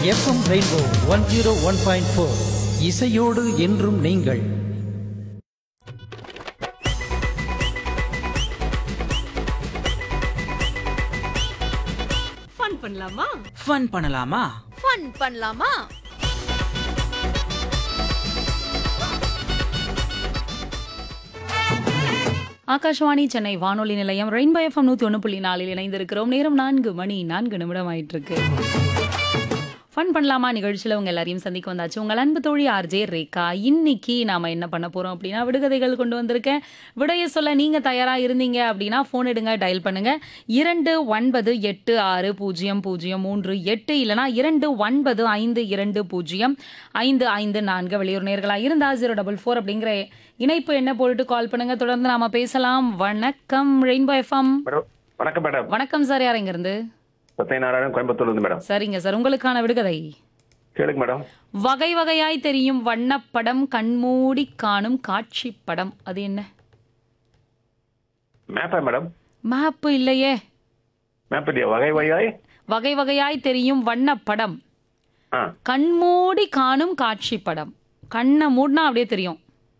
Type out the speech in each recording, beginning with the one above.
FM rainbow one zero one point four இசையோடு என்றும் நீங்கள் ஃபன் பண்ணலாமா ஃபன் பண்ணலாமா ஃபன் பண்ணலாமா ஆகாஷவாணி சென்னை வானொலி நிலையம் ரெயின்போ எஃப்எம் நூற்றி ஒன்று புள்ளி நாலில் இணைந்திருக்கிறோம் நேரம் நான்கு மணி நான்கு நிமிடம் ஆயிட்டு இருக்கு ஃபன் பண்ணலாமா நிகழ்ச்சியில் உங்க எல்லாரையும் சந்திக்க வந்தாச்சு உங்கள் அன்பு தோழி ஆர்ஜே ரேகா இன்னைக்கு நாம என்ன பண்ண போறோம் அப்படின்னா விடுகதைகள் கொண்டு வந்திருக்கேன் விடைய சொல்ல நீங்க தயாரா இருந்தீங்க அப்படின்னா ஃபோன் எடுங்க டயல் பண்ணுங்க இரண்டு ஒன்பது எட்டு ஆறு பூஜ்ஜியம் பூஜ்ஜியம் மூன்று எட்டு இல்லனா இரண்டு ஒன்பது ஐந்து இரண்டு பூஜ்ஜியம் ஐந்து ஐந்து நான்கு வெளியூர் நேர்களா இருந்தா ஜீரோ டபுள் ஃபோர் அப்படிங்கிற இணைப்பு என்ன போட்டுட்டு கால் பண்ணுங்க தொடர்ந்து நாம பேசலாம் வணக்கம் ரெயின்போ எஃப்எம் மேடம் வணக்கம் மேடம் வணக்கம் சார் யார் இங்க இருந்து சத்யநாராயணன் கோயம்புத்தூர்ல இருந்து மேடம் சரிங்க சார் உங்களுக்கான விடுகதை கேளுங்க மேடம் வகை வகையாய் தெரியும் வண்ணப்படம் கண்மூடி காணும் காட்சி படம் அது என்ன மேப்பா மேடம் மேப்பு இல்லையே மேப் இல்லையா வகை வகையாய் வகை வகையாய் தெரியும் வண்ணப்படம் ஆ கண்மூடி காணும் காட்சி படம் கண்ணை மூடினா அப்படியே தெரியும்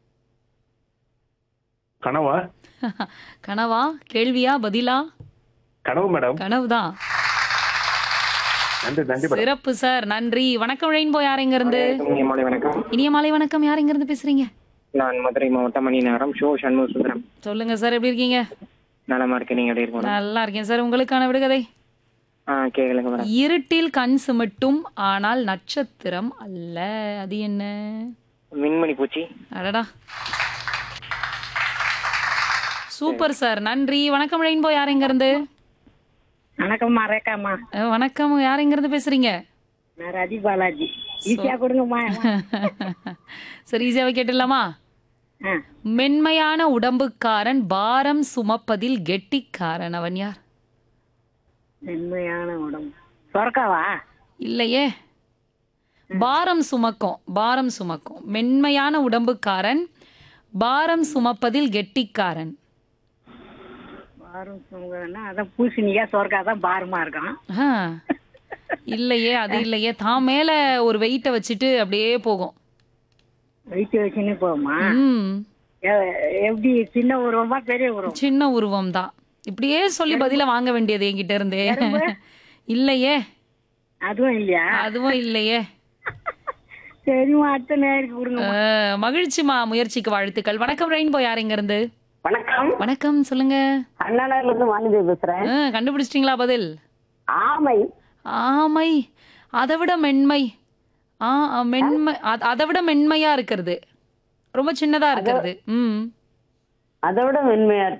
கனவா கனவா கேள்வியா பதிலா கனவு மேடம் கனவுதான் நன்றி நன்றி மேடம் சிறப்பு சார் நன்றி வணக்கம் ரெயின்போ யார் எங்க இருந்து இனிய மாலை வணக்கம் இனிய மாலை வணக்கம் யார் எங்க இருந்து பேசுறீங்க நான் மதுரை மாவட்டம் மணி நேரம் ஷோ சண்முக சுந்தரம் சொல்லுங்க சார் எப்படி இருக்கீங்க நலமா இருக்கேன் நீங்க எப்படி இருக்கணும் நல்லா இருக்கேன் சார் உங்களுக்கான விடுகதை ஆ கேளுங்க மேடம் இருட்டில் கண் சிமிட்டும் ஆனால் நட்சத்திரம் அல்ல அது என்ன மின்மணி பூச்சி அடடா சூப்பர் சார் நன்றி வணக்கம் ரெயின்போ யார் எங்க இருந்து வணக்கம்மா ரேக்காம்மா அஹ், வணக்கம் யார் எங்க இருந்து பேசுறீங்க நான் ரதி பாலாஜி ஈஸியா கொடுங்கம்மா சரி ஈஸியாவே கேட்டுடலாமா ஆ மென்மையான உடம்புக்காரன் பாரம் சுமப்பதில் கெட்டிக்காரன் அவன் யார் மென்மையான உடம்பு சொரக்காவா இல்லையே பாரம் சுமக்கும் பாரம் சுமக்கும் மென்மையான உடம்புக்காரன் பாரம் சுமப்பதில் கெட்டிக்காரன் பாரும் சுமங்கன்னா அதான் பூசணிக்கா சொரக்கா தான் பாரமா இருக்கும் ஆ, இல்லையே அது இல்லையே தான் மேல ஒரு வெயிட்டை வச்சுட்டு அப்படியே போகும் வெயிட் வச்சுன்னு போகுமா ம் எ- எப்படி சின்ன உருவமா பெரிய உருவம் சின்ன உருவம் தான் இப்படியே சொல்லி பதில வாங்க வேண்டியது என்கிட்ட இருந்தே இல்லையே அதுவும் இல்லையா அதுவும் இல்லையே சரிம்மா அடுத்த நேருக்கு கொடுங்க ஆ, மகிழ்ச்சிமா முயற்சிக்கு வாழ்த்துக்கள் வணக்கம் ரெயின்போ யார் இங்க இருந்து வணக்கம் வணக்கம் சொல்லுங்க அண்ணாநகர்ல இருந்து வாணிதேவி பேசுறேன் ஆ, கண்டுபிடிச்சிட்டீங்களா பதில் ஆமை ஆமை அதை விட மென்மை ஆ ஆ, மென்மை அத- அதை விட மென்மையா இருக்கிறது ரொம்ப சின்னதா இருக்கிறது ம் அதை விட மென்மையா